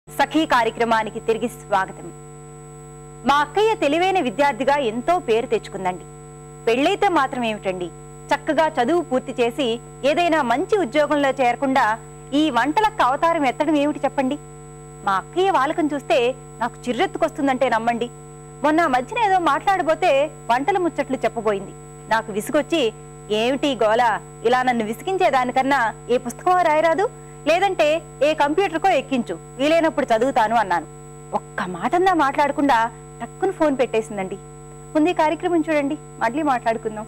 సఖీ కార్యక్రమానికి తిరిగి స్వాగతం మా అక్కయ్య తెలివైన విద్యార్థిగా ఎంతో పేరు తెచ్చుకుందండి పెళ్ళైతే మాత్రం ఏమిటండి చక్కగా చదువు పూర్తి చేసి ఏదైనా మంచి ఉద్యోగంలో చేరకుండా ఈ వంటలకు అవతారం ఎత్తడం ఏమిటి చెప్పండి మా అక్కయ్య వాలకం చూస్తే నాకు చిర్రెత్తుకొస్తుందంటే నమ్మండి మొన్న ఆ మధ్యన ఏదో మాట్లాడబోతే వంటల ముచ్చట్లు చెప్పబోయింది నాకు విసుగొచ్చి ఏమిటి గోల ఇలా నన్ను విసిగించేదానికన్నా ఏ పుస్తకమో రాయరాదు లేదంటే ఏ కంప్యూటర్కో ఎక్కించు వీలైనప్పుడు చదువుతాను అన్నాను ఒక్క మాటన్నా మాట్లాడకుండా టక్కున ఫోన్ పెట్టేసిందండి ముందు ఈ కార్యక్రమం చూడండి మళ్ళీ మాట్లాడుకుందాం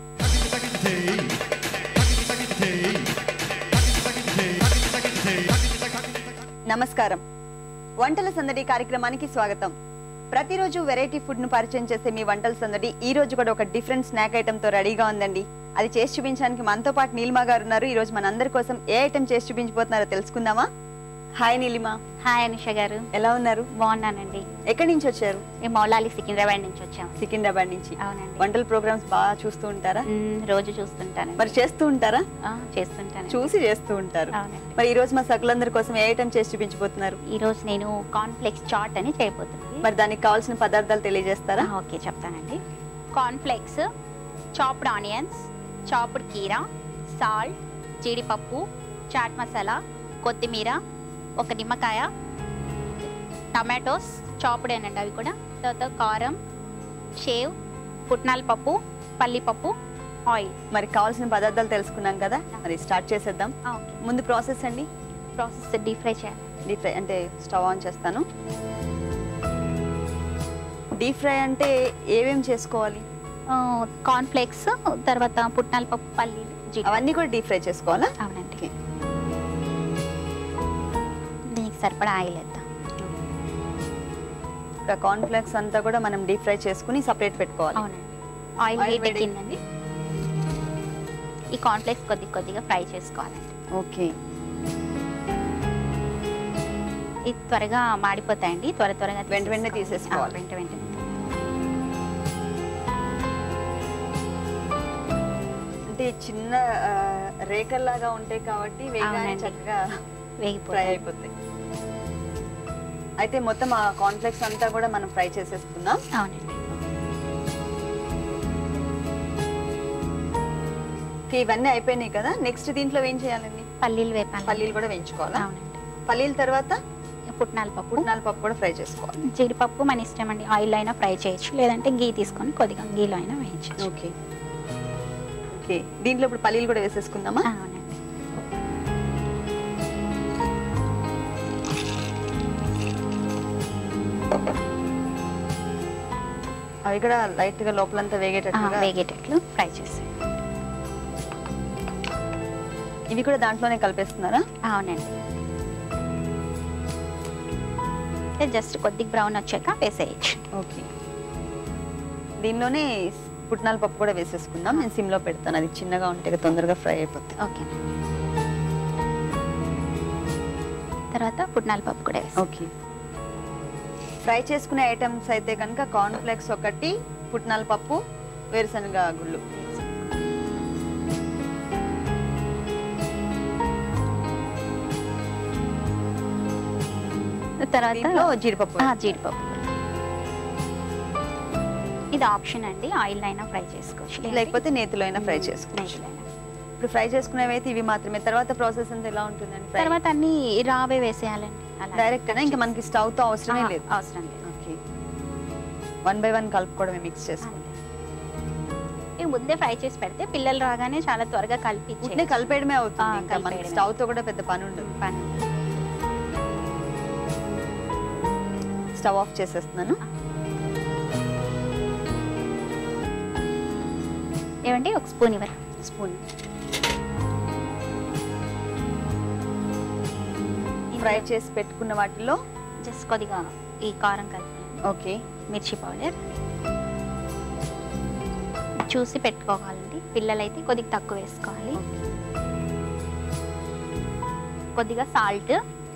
నమస్కారం వంటల సందడి కార్యక్రమానికి స్వాగతం ప్రతిరోజు వెరైటీ ఫుడ్ ను పరిచయం చేసే మీ వంటల సందడి ఈ రోజు కూడా ఒక డిఫరెంట్ స్నాక్ ఐటమ్ తో రెడీగా ఉందండి అది చేసి చూపించడానికి మనతో పాటు నీలిమా గారు ఉన్నారు ఈ రోజు మనందరి కోసం ఏ ఐటమ్ చేసి చూపించబోతున్నారో తెలుసుకుందామా హాయ్ నీలిమా హాయ్ అనుష గారు ఎలా ఉన్నారు బాగున్నానండి ఎక్కడి నుంచి వచ్చారు మేము మౌలాలి సికింద్రాబాద్ నుంచి వచ్చాము సికింద్రాబాద్ నుంచి అవునండి వంటల ప్రోగ్రామ్స్ బాగా చూస్తూ ఉంటారా మ్మ్, రోజు చూస్తుంటాను మరి చేస్తూ ఉంటారా చేస్తుంటాను చూసి చేస్తూ ఉంటారు అవునండి మరి ఈ రోజు మా సకులందరి కోసం ఏ ఐటమ్ చేసి చూపించబోతున్నారు ఈ రోజు నేను కాన్ఫ్లెక్స్ చాట్ అని చేయబోతున్నాను మరి దానికి కావాల్సిన పదార్థాలు తెలియజేస్తారా ఓకే చెప్తానండి కార్న్ఫ్లెక్స్ చాప్డ్ ఆనియన్స్ చాప్డ్ కీరా సాల్ట్ జీడిపప్పు చాట్ మసాలా కొత్తిమీర ఒక నిమ్మకాయ టమాటోస్ చాప్డ్ అనండి అవి కూడా తర్వాత కారం షేవ్ పుట్నాల పప్పు పల్లిపప్పు ఆయిల్ మరి కావాల్సిన పదార్థాలు తెలుసుకున్నాం కదా మరి స్టార్ట్ చేసేద్దాం ఓకే ముందు ప్రాసెస్ అండి ప్రాసెస్ డీప్ ఫ్రై చేయాలి డీప్ ఫ్రై అంటే స్టవ్ ఆన్ చేస్తాను డీప్ ఫ్రై అంటే ఏమేమి చేసుకోవాలి కార్న్ఫ్లేక్స్ తర్వాత పుట్నాల పప్పు పల్లీలు జీడిపప్పు. అవన్నీ కూడా డీప్ ఫ్రై చేసుకోవాలా అవునండి ఓకే. దీనికి సరిపడా ఆయిల్ వేద్దాం ఇంకా కార్న్ ఫ్లేక్స్ అంతా కూడా మనం డీప్ ఫ్రై చేసుకుని సపరేట్ పెట్టుకోవాలి అవునండి ఆయిల్ ఆయిల్ హీట్ వేడి. ఎక్కిందండి ఈ కార్న్ఫ్లేక్స్ కొద్ది కొద్దిగా ఫ్రై చేసుకోవాలండి ఓకే ఇది త్వరగా మాడిపోతాయండి త్వర త్వరగా వెంట వెంటనే తీసేసుకోవాలి. తీసేసుకోవాలి. ఆ, వెంట వెంటనే అంటే చిన్న ఆ, రేకల్లాగా ఉంటాయి కాబట్టి వేగానే అవునండి. చక్కగా ఫ్రై వేగిపోతాయి అయిపోతాయి అయితే మొత్తం ఆ కార్న్ ఫ్లేక్స్ అంతా కూడా మనం ఫ్రై చేసేసుకుందాం అవునండి ఓకే, ఇవన్నీ అయిపోయినాయి కదా నెక్స్ట్ దీంట్లో ఏం చేయాలండి పల్లీలు వేపాలి పల్లీలు కూడా వేయించుకోవాలా అవునండి పల్లీల తర్వాత పుట్నాల పప్పు పుట్నాల పప్పు కూడా ఫ్రై చేసుకోవాలి జీడిపప్పు మన ఇష్టం అండి ఆయిల్ అయినా ఫ్రై చేయొచ్చు లేదంటే గీ తీసుకొని కొద్దిగా గీలో అయినా వేయించవచ్చు ఓకే ఓకే దీంట్లో ఇప్పుడు పల్లీలు కూడా వేసేసుకుందామా అవునండి అవి కూడా లైట్ గా లోపలంతా ఆ, వేగేటట్టుగా వేగేటట్లు ఫ్రై చేసి ఇవి కూడా దాంట్లోనే కలిపేస్తున్నారా అవునండి జస్ట్ కొద్దిగా బ్రౌన్ వచ్చాక వేసేయచ్చు ఓకే దీనిలోనే పుట్నాల పప్పు కూడా వేసేసుకుందాం నేను సిమ్ లో పెడతాను అది చిన్నగా ఉంటే కదా తొందరగా ఫ్రై అయిపోతుంది ఓకే తర్వాత పుట్నాల పప్పు కూడా వేసి ఓకే ఫ్రై చేసుకునే ఐటమ్స్ అయితే కనుక కార్న్ ఫ్లేక్స్ ఒకటి పుట్నాల పప్పు వేరుశనగ గుళ్ళు తర్వాత దీంట్లో జీడిపప్పు ఆ, జీడిపప్పు ఇది ఆప్షన్ అండి ఆయిల్ అయినా ఫ్రై చేసుకోవచ్చు లేకపోతే నేతిలో అయినా ఫ్రై చేసుకోవచ్చు నెయ్యిలో అయినా. ఇప్పుడు ఫ్రై చేసుకునేవి అయితే ఇవి మాత్రమే తర్వాత ప్రాసెస్ అంతా ఎలా ఉంటుందండి fry? తర్వాత అన్ని రావే వేసేయాలండి అలా డైరెక్ట్ ఇంకా మనకి స్టవ్ తో అవసరమే ఆ, లేదు అవసరం లేదు ఓకే వన్ బై వన్ కలుపుకోవడమే మిక్స్ చేసుకోండి అంతే. ఇవి ముందే ఫ్రై చేసి పెడితే పిల్లలు రాగానే చాలా త్వరగా కలిపి ఉట్నే కలిపేయడమే అవుతుంది ఆ, ఇంకా మనకి కలిపేయడమే. స్టవ్ తో కూడా పెద్ద పని ఉండదు పని స్టవ్ ఆఫ్ చేసేస్తున్నాను ఏమంటే ఒక స్పూన్ ఇవ్వరు స్పూన్ ఫ్రై చేసి పెట్టుకున్న వాటిలో జస్ట్ కొద్దిగా ఈ కారం కలిపి ఓకే మిర్చి పౌడర్ చూసి పెట్టుకోవాలండి పిల్లలైతే కొద్దిగా తక్కువ వేసుకోవాలి కొద్దిగా సాల్ట్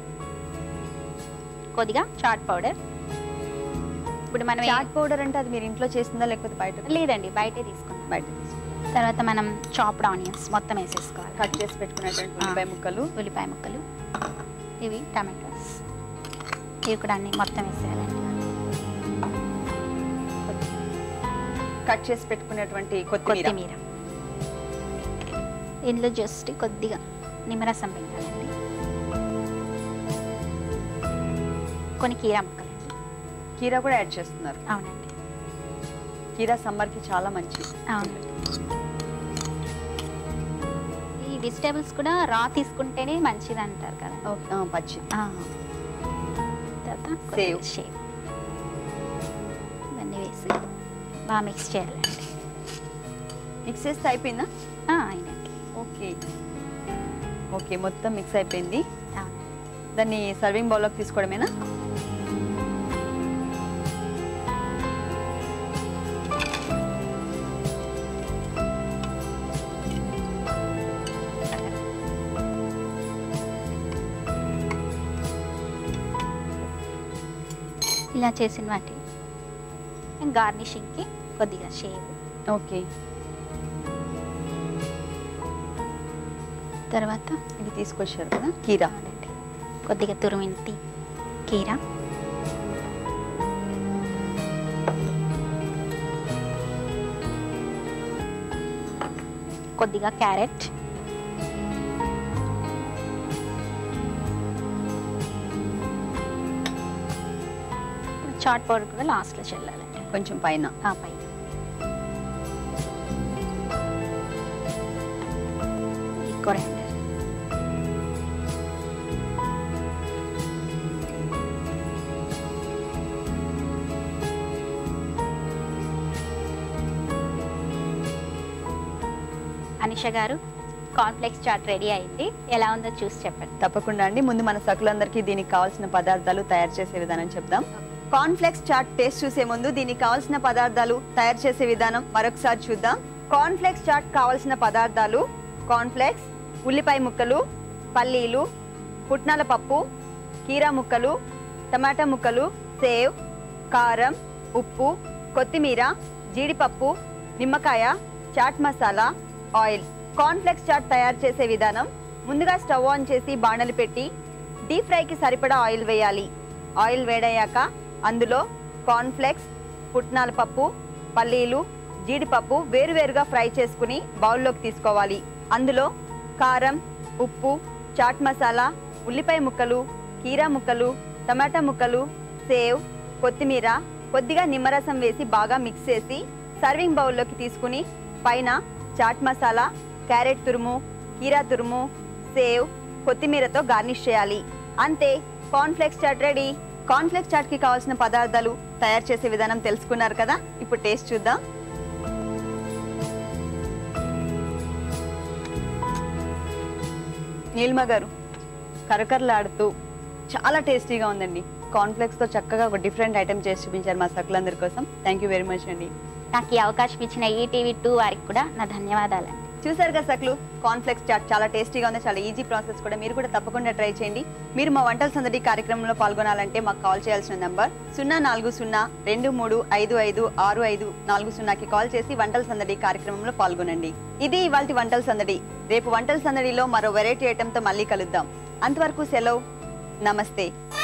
కొద్దిగా చాట్ పౌడర్ ఇప్పుడు మనం చాట్ పౌడర్ అంటే అది మీరు ఇంట్లో చేసిందా లేకపోతే బయట ఏ- లేదండి బయటే తీసుకున్నాం బయట తర్వాత మనం చాప్డ్ ఆనియన్స్ మొత్తం వేసేసుకోవాలి కట్ చేసి పెట్టుకున్నటువంటి ఆ. ఉల్లిపాయ ముక్కలు ఉల్లిపాయ ముక్కలు ఇవి టమాటోస్ ఇవి కూడా అన్ని మొత్తం వేసేయాలండి కట్ చేసి పెట్టుకున్నటువంటి కొత్తిమీర కొత్తిమీర ఇందులో జస్ట్ కొద్దిగా నిమ్మరసం పిండాలండి కొన్ని కీరా ముక్కలండి కీరా కూడా యాడ్ చేస్తున్నారు అవునండి కీరా సమ్మర్కి చాలా మంచిది అవునండి ఈ వెజిటేబుల్స్ కూడా రా తీసుకుంటేనే మంచిది అంటారు కదా ఓకే, ఆ, పచ్చి ఆ. తర్వాత సేవ్. కొద్దిగా షేవ్ ఇవన్నీ వేసి బాగా మిక్స్ చేయాలండి మిక్స్ చేస్తే అయిపోయిందా ఆ, అయినండి ఓకే ఓకే మొత్తం మిక్స్ అయిపోయింది అవునండి దాన్ని సర్వింగ్ బౌల్లోకి తీసుకోవడమేనా ఇలా చేసిన వాటిని గార్నిషింగ్కి కొద్దిగా షేవ్ ఓకే తర్వాత ఇది తీసుకొచ్చారు కదా కీరా అవునండి కొద్దిగా తురిమింటి కీరా కొద్దిగా క్యారెట్ చాట్ పౌడర్ కూడా లాస్ట్లో చల్లాలండి కొంచెం పైన ఆ పైన ఈ కొరియాండర్ అనిష గారు కాన్ఫ్లెక్స్ చాట్ రెడీ అయింది ఎలా ఉందో చూసి చెప్పండి తప్పకుండా అండి ముందు మన సకులందరికీ దీనికి కావాల్సిన పదార్థాలు తయారు చేసే విధానం చెప్దాం కార్న్ ఫ్లెక్స్ చాట్ టేస్ట్ చూసే ముందు దీనికి కావాల్సిన పదార్థాలు తయారు చేసే విధానం మరొకసారి చూద్దాం కార్న్ ఫ్లెక్స్ చాట్ కావాల్సిన పదార్థాలు కార్న్ ఫ్లెక్స్ ఉల్లిపాయ ముక్కలు పల్లీలు పుట్నాల పప్పు కీరా ముక్కలు టమాటా ముక్కలు సేవ్ కారం ఉప్పు కొత్తిమీర జీడిపప్పు నిమ్మకాయ chaat masala oil cornflakes chaat తయారు చేసే విధానం ముందుగా స్టవ్ ఆన్ చేసి బాణలు పెట్టి డీప్ ఫ్రైకి సరిపడా ఆయిల్ వేయాలి ఆయిల్ వేడయ్యాక అందులో కార్న్ ఫ్లెక్స్ పుట్నాల పప్పు పల్లీలు జీడిపప్పు వేరువేరుగా ఫ్రై చేసుకుని బౌల్లోకి తీసుకోవాలి అందులో కారం ఉప్పు చాట్ మసాలా ఉల్లిపాయ ముక్కలు కీరా ముక్కలు టమాటా ముక్కలు సేవ్ కొత్తిమీర కొద్దిగా నిమ్మరసం వేసి బాగా మిక్స్ చేసి సర్వింగ్ బౌల్లోకి తీసుకుని పైన చాట్ మసాలా క్యారెట్ తురుము కీరా తురుము సేవ్ కొత్తిమీరతో గార్నిష్ చేయాలి అంతే cornflakes chaat ready cornflakes chaat కి కావాల్సిన పదార్థాలు తయారు చేసే విధానం తెలుసుకున్నారు కదా ఇప్పుడు టేస్ట్ చూద్దాం నీలిమ గారు కరకరలాడుతూ చాలా టేస్టీగా ఉందండి కార్న్ఫ్లెక్స్ తో చక్కగా ఒక డిఫరెంట్ ఐటమ్ చేసి చూపించారు మా సకులందరి కోసం థ్యాంక్ యూ వెరీ మచ్ అండి నాకు ఈ అవకాశం ఇచ్చిన ఈటీవీ టూ వారికి కూడా నా ధన్యవాదాలండి చూసారు కదా సక్లు కాన్ఫ్లెక్స్ చాట్ చాలా టేస్టీగా ఉంది చాలా ఈజీ ప్రాసెస్ కూడా మీరు కూడా తప్పకుండా ట్రై చేయండి మీరు మా వంటల సందడి కార్యక్రమంలో పాల్గొనాలంటే మాకు కాల్ చేయాల్సిన నంబర్ సున్నా నాలుగు సున్నా రెండు మూడు ఐదు ఐదు ఆరు ఐదు నాలుగు సున్నాకి కాల్ చేసి వంటల సందడి కార్యక్రమంలో పాల్గొనండి ఇది ఇవాళ వంటల సందడి రేపు వంటల సందడిలో మరో వెరైటీ ఐటెంతో మళ్ళీ కలుద్దాం అంతవరకు సెలవు నమస్తే